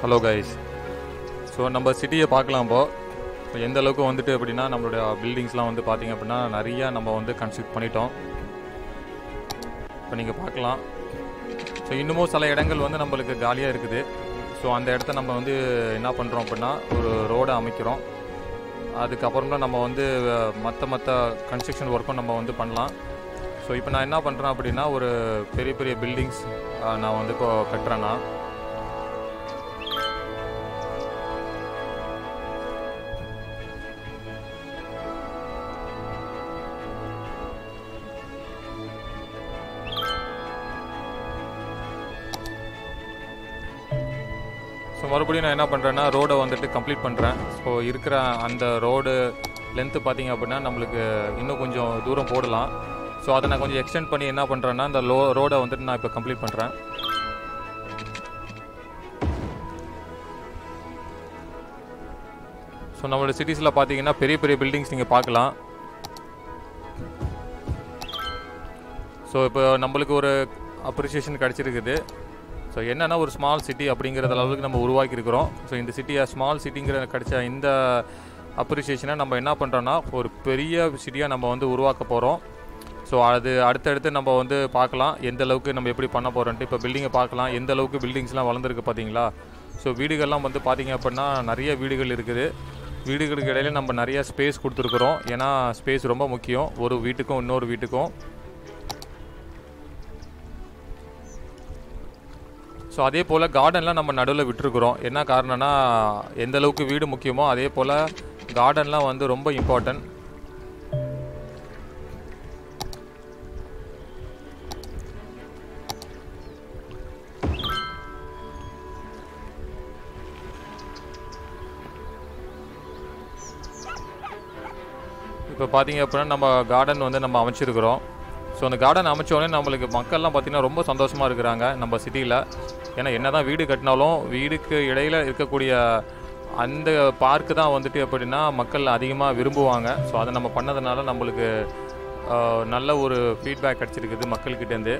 hello guys so நம்ம சிட்டியை பார்க்கலாம் இப்போ இப்போ எந்த அளவுக்கு வந்துட்டு அப்படின்னா நம்மளுடைய பில்டிங்ஸ்லாம் வந்து பார்த்தீங்க அப்படின்னா நிறையா நம்ம வந்து கன்ஸ்ட்ரக்ட் பண்ணிட்டோம் இப்போ நீங்கள் பார்க்கலாம் ஸோ இன்னமும் சில இடங்கள் வந்து நம்மளுக்கு காலியாக இருக்குது ஸோ அந்த இடத்த நம்ம வந்து என்ன பண்ணுறோம் அப்படின்னா ஒரு ரோடை அமைக்கிறோம் அதுக்கப்புறம் தான் நம்ம வந்து மற்ற மற்ற கன்ஸ்ட்ரக்ஷன் ஒர்க்கும் நம்ம வந்து பண்ணலாம் ஸோ இப்போ நான் என்ன பண்ணுறேன் அப்படின்னா ஒரு பெரிய பெரிய பில்டிங்ஸ் நான் வந்து இப்போ கட்டுறேன் நான் ஸோ மறுபடியும் நான் என்ன பண்ணுறேன்னா ரோடை வந்துட்டு கம்ப்ளீட் பண்ணுறேன் ஸோ இருக்கிற அந்த ரோடு லென்த்து பார்த்தீங்க அப்படின்னா நம்மளுக்கு இன்னும் கொஞ்சம் தூரம் போடலாம் ஸோ அதை நான் கொஞ்சம் எக்ஸ்டெண்ட் பண்ணி என்ன பண்ணுறேன்னா அந்த லோ ரோடை வந்துட்டு நான் இப்போ கம்ப்ளீட் பண்ணுறேன் ஸோ நம்மளோட சிட்டிஸில் பார்த்தீங்கன்னா பெரிய பெரிய பில்டிங்ஸ் நீங்கள் பார்க்கலாம் ஸோ இப்போ நம்மளுக்கு ஒரு அப்ரிசியேஷன் கிடச்சிருக்குது ஸோ என்னென்னா ஒரு ஸ்மால் சிட்டி அப்படிங்கிறது அளவுக்கு நம்ம உருவாக்கியிருக்கிறோம் ஸோ இந்த சிட்டியை ஸ்மால் சிட்டிங்கிற கிடைச்ச இந்த அப்ரிசியேஷனை நம்ம என்ன பண்ணுறோன்னா ஒரு பெரிய சிட்டியாக நம்ம வந்து உருவாக்க போகிறோம் ஸோ அது அடுத்தடுத்து நம்ம வந்து பார்க்கலாம் எந்த அளவுக்கு நம்ம எப்படி பண்ண போகிறோன்ட்டு இப்போ பில்டிங்கை பார்க்கலாம் எந்த அளவுக்கு பில்டிங்ஸ்லாம் வளர்ந்துருக்கு பார்த்தீங்களா ஸோ வீடுகள்லாம் வந்து பார்த்தீங்க அப்படின்னா நிறைய வீடுகள் இருக்குது வீடுகளுக்கு இடையில நம்ம நிறைய ஸ்பேஸ் கொடுத்துருக்குறோம் ஏன்னா ஸ்பேஸ் ரொம்ப முக்கியம் ஒரு வீட்டுக்கும் இன்னொரு வீட்டுக்கும் ஸோ அதே போல் கார்டன்லாம் நம்ம நடுவில் விட்டுருக்குறோம் என்ன காரணம்னா எந்த அளவுக்கு வீடு முக்கியமோ அதே போல் கார்டன்லாம் வந்து ரொம்ப இம்பார்ட்டன்ட் இப்போ பார்த்தீங்க அப்படின்னா நம்ம கார்டன் வந்து நம்ம அமைச்சிருக்கிறோம் ஸோ அந்த கார்டன் அமைச்சோடனே நம்மளுக்கு மக்கள்லாம் பார்த்திங்கன்னா ரொம்ப சந்தோஷமாக இருக்கிறாங்க நம்ம சிட்டியில் ஏன்னா என்ன தான் வீடு கட்டினாலும் வீடுக்கு இடையில் இருக்கக்கூடிய அந்த பார்க்கு தான் வந்துட்டு எப்படின்னா மக்கள் அதிகமாக விரும்புவாங்க ஸோ அதை நம்ம பண்ணதுனால நம்மளுக்கு ஆஹ், நல்ல ஒரு ஃபீட்பேக் கிடச்சிருக்குது மக்கள்கிட்டேருந்து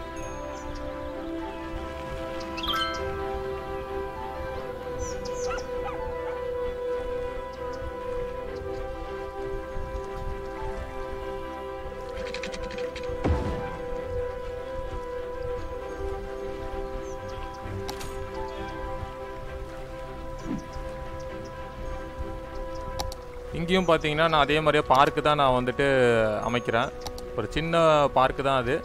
இங்கேயும் பார்த்தீங்கன்னா நான் அதே மாதிரியே பார்க்கு தான் நான் வந்துட்டு அமைக்கிறேன் ஒரு சின்ன பார்க்கு தான் அது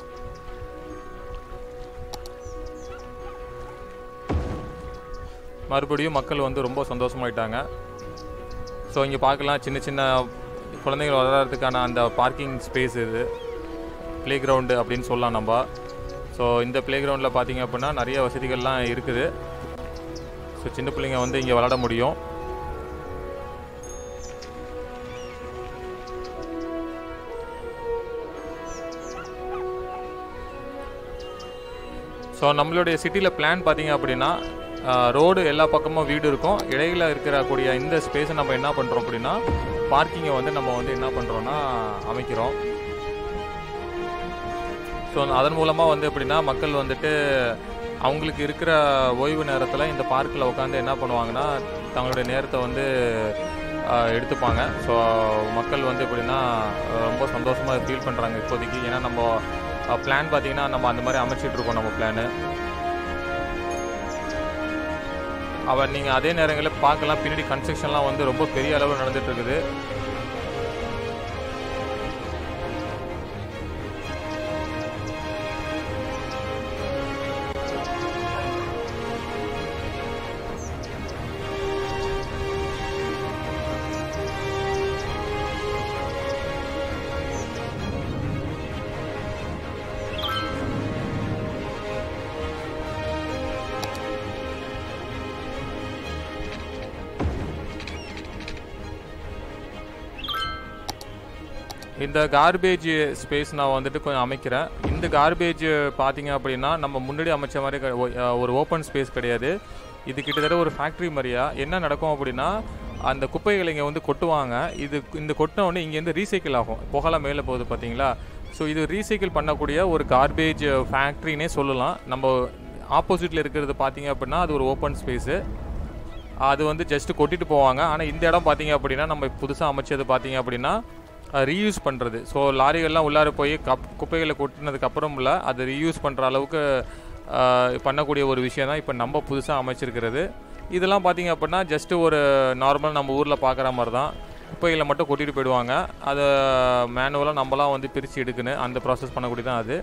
மறுபடியும் மக்கள் வந்து ரொம்ப சந்தோஷமாயிட்டாங்க ஸோ இங்கே பார்க்கலாம் சின்ன சின்ன குழந்தைகள் விளையாடுறதுக்கான அந்த பார்க்கிங் ஸ்பேஸ் இது ப்ளே கிரவுண்டு அப்படின்னு சொல்லலாம் நம்ம ஸோ இந்த ப்ளே கிரவுண்டில் பார்த்தீங்க அப்படின்னா நிறைய வசதிகள்லாம் இருக்குது ஸோ சின்ன பிள்ளைங்க வந்து இங்கே விளாட முடியும் ஸோ நம்மளுடைய சிட்டியில் பிளான் பார்த்தீங்க அப்படின்னா ரோடு எல்லா பக்கமும் வீடு இருக்கும் இடையில இருக்கிற கூடிய இந்த ஸ்பேஸை நம்ம என்ன பண்ணுறோம் அப்படின்னா பார்க்கிங்கை வந்து நம்ம வந்து என்ன பண்ணுறோன்னா அமைக்கிறோம் ஸோ அதன் மூலமாக வந்து எப்படின்னா மக்கள் வந்துட்டு அவங்களுக்கு இருக்கிற ஓய்வு நேரத்தில் இந்த பார்க்கில் உட்காந்து என்ன பண்ணுவாங்கன்னா தங்களுடைய நேரத்தை வந்து ஆஹ், எடுத்துப்பாங்க ஸோ மக்கள் வந்து எப்படின்னா அஹ், ரொம்ப சந்தோஷமாக ஃபீல் பண்ணுறாங்க இப்போதைக்கு ஏன்னா நம்ம பிளான் பார்த்தீங்கன்னா நம்ம அந்த மாதிரி அமைச்சிட்டு இருக்கோம் நம்ம பிளானு அவன் நீங்கள் அதே நேரங்களில் பார்க்கலாம் பின்னாடி கன்ஸ்ட்ரக்ஷன்லாம் வந்து ரொம்ப பெரிய அளவில் நடந்துட்டு இருக்குது இந்த கார்பேஜ் ஸ்பேஸ் நான் வந்துட்டு கொஞ்சம் அமைக்கிறேன் இந்த கார்பேஜ் பார்த்தீங்க அப்படின்னா நம்ம முன்னாடி அமைச்ச மாதிரி க- ஒ- அஹ் ஒரு ஓப்பன் ஸ்பேஸ் கிடையாது இது கிட்டத்தட்ட ஒரு ஃபேக்ட்ரி மாதிரியா என்ன நடக்கும் அப்படின்னா அந்த குப்பைகளை இங்கே வந்து கொட்டுவாங்க இது இந்த கொட்டின உடனே இங்கேருந்து ரீசைக்கிள் ஆகும் புகழ மேலே போகுது பார்த்தீங்களா ஸோ இது ரீசைக்கிள் பண்ணக்கூடிய ஒரு கார்பேஜ் ஃபேக்ட்ரினே சொல்லலாம் நம்ம ஆப்போசிட்டில் இருக்கிறது பார்த்தீங்க அப்படின்னா அது ஒரு ஓப்பன் ஸ்பேஸு அது வந்து ஜஸ்ட் கொட்டிட்டு போவாங்க ஆனால் இந்த இடம் பார்த்தீங்க அப்படின்னா நம்ம புதுசாக அமைச்சது பார்த்தீங்க அப்படின்னா ரீயூஸ் பண்ணுறது ஸோ லாரிகள்லாம் உள்ளார போய் கப் குப்பைகளை கொட்டினதுக்கு அப்புறம்ல அதை ரீயூஸ் பண்ணுற அளவுக்கு ஆஹ், பண்ணக்கூடிய ஒரு விஷயம் தான் இப்போ நம்ம புதுசாக அமைச்சிருக்கிறது இதெல்லாம் பார்த்தீங்க அப்படின்னா ஜஸ்ட் ஒரு நார்மல் நம்ம ஊரில் பார்க்குற மாதிரி தான் குப்பைகளை மட்டும் கொட்டிட்டு போயிடுவாங்க அதை மேனுவலாக நம்மலாம் வந்து பிரித்து எடுக்கணும் அந்த ப்ராசஸ் பண்ணக்கூடிய தான் அது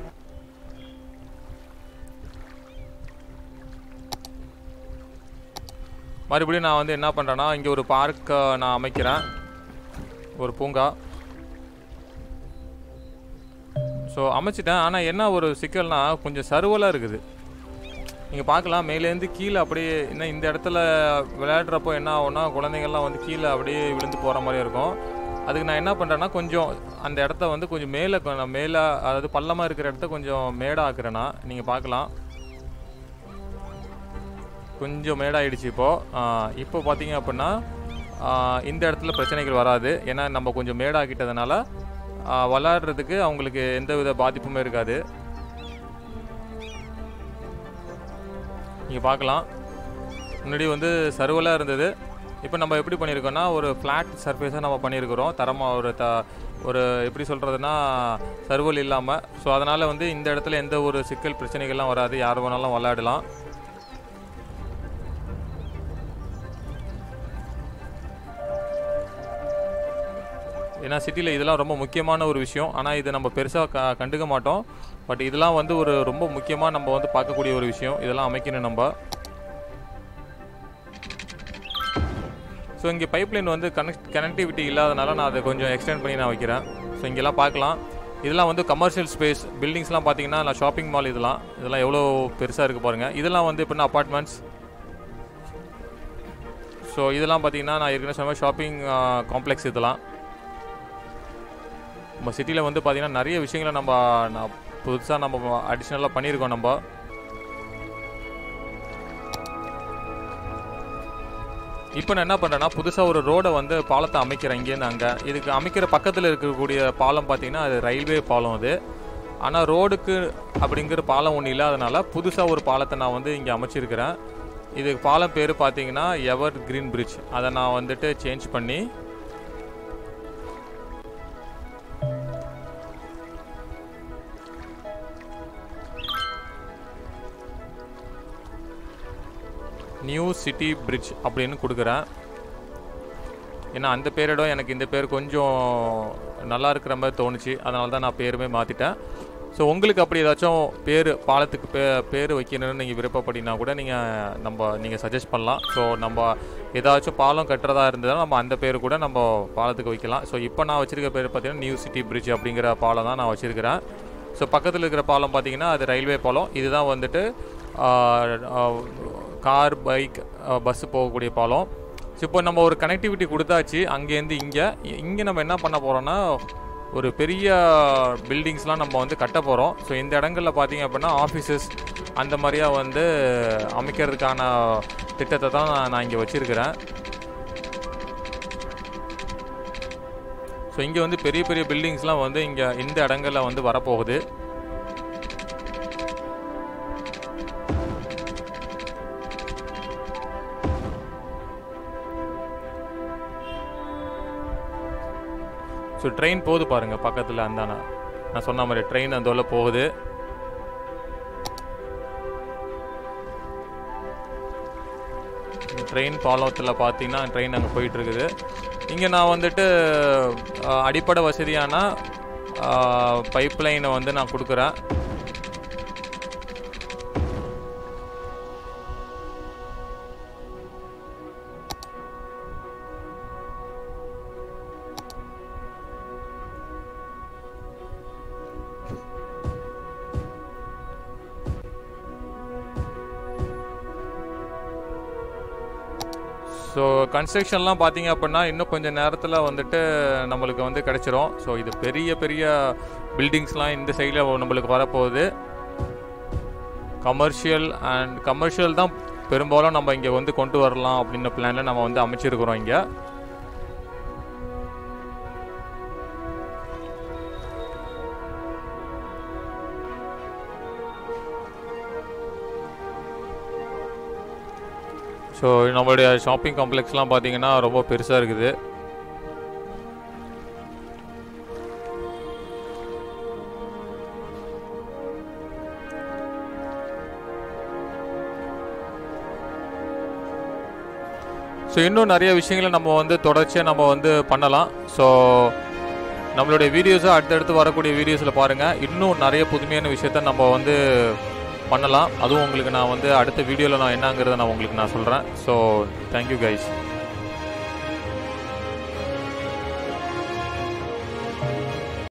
மறுபடியும் நான் வந்து என்ன பண்ணுறேன்னா இங்கே ஒரு பார்க் நான் அமைக்கிறேன் ஒரு பூங்கா ஸோ அமைச்சிட்டேன் ஆனால் என்ன ஒரு சிக்கல்னா கொஞ்சம் சருவலாக இருக்குது நீங்கள் பார்க்கலாம் மேலேருந்து கீழே அப்படியே இன்னும் இந்த இடத்துல விளையாடுறப்போ என்ன ஆகும்னா குழந்தைங்கள்லாம் வந்து கீழே அப்படியே விழுந்து போகிற மாதிரி இருக்கும் அதுக்கு நான் என்ன பண்ணுறேன்னா கொஞ்சம் அந்த இடத்த வந்து கொஞ்சம் மேலே கொ- நான் மேலே அதாவது பள்ளமாக இருக்கிற இடத்த கொஞ்சம் மேடாக்குறேன்னா நீங்கள் பார்க்கலாம் கொஞ்சம் மேடாயிடுச்சு இப்போது இப்போ பார்த்தீங்க அப்படின்னா ஆ, இந்த இடத்துல பிரச்சனைகள் வராது ஏன்னா நம்ம கொஞ்சம் மேடாக்கிட்டதுனால ஆ, விளாடுறதுக்கு அவங்களுக்கு எந்த வித பாதிப்புமே இருக்காது நீங்கள் பார்க்கலாம் முன்னாடி வந்து சர்வலாக இருந்தது இப்போ நம்ம எப்படி பண்ணியிருக்கோம்னா ஒரு ஃப்ளாட் சர்ஃபேஸாக நம்ம பண்ணியிருக்கிறோம் தரமாக ஒரு த ஒரு எப்படி சொல்கிறதுனா சர்வல் இல்லாமல் ஸோ அதனால் வந்து இந்த இடத்துல எந்த ஒரு சிக்கல் பிரச்சனைகள்லாம் வராது யார் வேணாலும் விளையாடலாம் ஏன்னா சிட்டியில் இதெல்லாம் ரொம்ப முக்கியமான ஒரு விஷயம் ஆனால் இதை நம்ம பெருசாக க கண்டுக்க மாட்டோம் பட் இதெல்லாம் வந்து ஒரு ரொம்ப முக்கியமாக நம்ம வந்து பார்க்கக்கூடிய ஒரு விஷயம் இதெல்லாம் அமைக்கணும் நம்ம ஸோ இங்கே பைப்லைன் வந்து கனெக்ட் கனெக்டிவிட்டி இல்லாதனால நான் அதை கொஞ்சம் எக்ஸ்டெண்ட் பண்ணி நான் வைக்கிறேன் ஸோ இங்கெல்லாம் பார்க்கலாம் இதெல்லாம் வந்து கமர்ஷியல் ஸ்பேஸ் பில்டிங்ஸ்லாம் பார்த்தீங்கன்னா நான் ஷாப்பிங் மால் இதெல்லாம் இதெல்லாம் எவ்வளோ பெருசாக இருக்குது பாருங்கள் இதெல்லாம் வந்து எப்படின்னா அப்பார்ட்மெண்ட்ஸ் ஸோ இதெல்லாம் பார்த்தீங்கன்னா நான் ஏற்கனவே சொன்ன ஷாப்பிங் காம்ப்ளெக்ஸ் இதெல்லாம் நம்ம சிட்டியில் வந்து பார்த்தீங்கன்னா நிறைய விஷயங்களை நம்ம நான் புதுசாக நம்ம அடிஷ்னலாக பண்ணியிருக்கோம் நம்ம இப்போ நான் என்ன பண்ணுறேன்னா புதுசாக ஒரு ரோடை வந்து பாலத்தை அமைக்கிறேன் இங்கேருந்து அங்கே இதுக்கு அமைக்கிற பக்கத்தில் இருக்கக்கூடிய பாலம் பார்த்தீங்கன்னா அது ரயில்வே பாலம் அது ஆனால் ரோடுக்கு அப்படிங்கிற பாலம் ஒன்றும் இல்லாதனால புதுசாக ஒரு பாலத்தை நான் வந்து இங்கே அமைச்சிருக்கிறேன் இதுக்கு பாலம் பேர் பார்த்தீங்கன்னா எவர் கிரீன் பிரிட்ஜ் அதை நான் வந்துட்டு சேஞ்ச் பண்ணி நியூ சிட்டி பிரிட்ஜ் அப்படின்னு கொடுக்குறேன் ஏன்னா அந்த பேரோட எனக்கு இந்த பேர் கொஞ்சம் நல்லா இருக்கிற மாதிரி தோணுச்சு அதனால தான் நான் பேருமே மாற்றிட்டேன் ஸோ உங்களுக்கு அப்படி ஏதாச்சும் பேர் பாலத்துக்கு பே பேர் வைக்கணும்னு நீங்கள் விருப்பப்பட்டீங்கன்னா கூட நீங்கள் நம்ம நீங்கள் சஜஸ்ட் பண்ணலாம் ஸோ நம்ம ஏதாச்சும் பாலம் கட்டுறதா இருந்ததுன்னா நம்ம அந்த பேர் கூட நம்ம பாலத்துக்கு வைக்கலாம் ஸோ இப்போ நான் வச்சிருக்க பேர் பார்த்தீங்கன்னா நியூ சிட்டி பிரிட்ஜ் அப்படிங்கிற பாலம் தான் நான் வச்சுருக்கிறேன் ஸோ பக்கத்தில் இருக்கிற பாலம் பார்த்தீங்கன்னா அது ரயில்வே பாலம் இதுதான் வந்துட்டு கார் பைக் பஸ்ஸு போகக்கூடிய பாலம் ஸோ இப்போ நம்ம ஒரு கனெக்டிவிட்டி கொடுத்தாச்சு அங்கேருந்து இங்கே இங்கே நம்ம என்ன பண்ண போகிறோம்னா ஒரு பெரிய பில்டிங்ஸ்லாம் நம்ம வந்து கட்ட போகிறோம் ஸோ இந்த இடங்களில் பார்த்தீங்க அப்படின்னா ஆஃபீஸஸ் அந்த மாதிரியா வந்து அமைக்கிறதுக்கான திட்டத்தை தான் நான் நான் இங்கே வச்சுருக்கிறேன் ஸோ இங்கே வந்து பெரிய பெரிய பில்டிங்ஸ்லாம் வந்து இங்கே இந்த இடங்களில் வந்து வரப்போகுது ஸோ ட்ரெயின் போகுது பாருங்கள் பக்கத்தில் அந்தானா நான் சொன்ன மாதிரி ட்ரெயின் அந்த உள்ள போகுது ட்ரெயின் பாலத்தில் பார்த்தீங்கன்னா ட்ரெயின் அங்கே போயிட்டு இருக்குது இங்கே நான் வந்துட்டு அஹ், அடிப்படை வசதியான பைப் லைனை வந்து நான் கொடுக்குறேன் ஸோ கன்ஸ்ட்ரக்ஷன்லாம் பார்த்தீங்க அப்படின்னா இன்னும் கொஞ்சம் நேரத்தில் வந்துட்டு நம்மளுக்கு வந்து கிடச்சிரும் ஸோ இது பெரிய பெரிய பில்டிங்ஸ்லாம் இந்த சைடில் நம்மளுக்கு வரப்போகுது கமர்ஷியல் அண்ட் கமர்ஷியல் தான் பெரும்பாலும் நம்ம இங்கே வந்து கொண்டு வரலாம் அப்படின்ற பிளானில் நம்ம வந்து அமைச்சிருக்கிறோம் இங்கே ஸோ நம்மளுடைய ஷாப்பிங் காம்ப்ளெக்ஸ்லாம் பார்த்தீங்கன்னா ரொம்ப பெருசாக இருக்குது ஸோ இன்னும் நிறைய விஷயங்களை நம்ம வந்து தொடர்ச்சியாக நம்ம வந்து பண்ணலாம் ஸோ நம்மளுடைய வீடியோஸை அடுத்தடுத்து வரக்கூடிய வீடியோஸில் பாருங்கள் இன்னும் நிறைய புதுமையான விஷயத்த நம்ம வந்து பண்ணலாம் அதுவும் உங்களுக்கு நான் வந்து அடுத்த வீடியோவில் நான் என்னங்கிறத நான் உங்களுக்கு நான் சொல்கிறேன் ஸோ தேங்க்யூ கைஸ்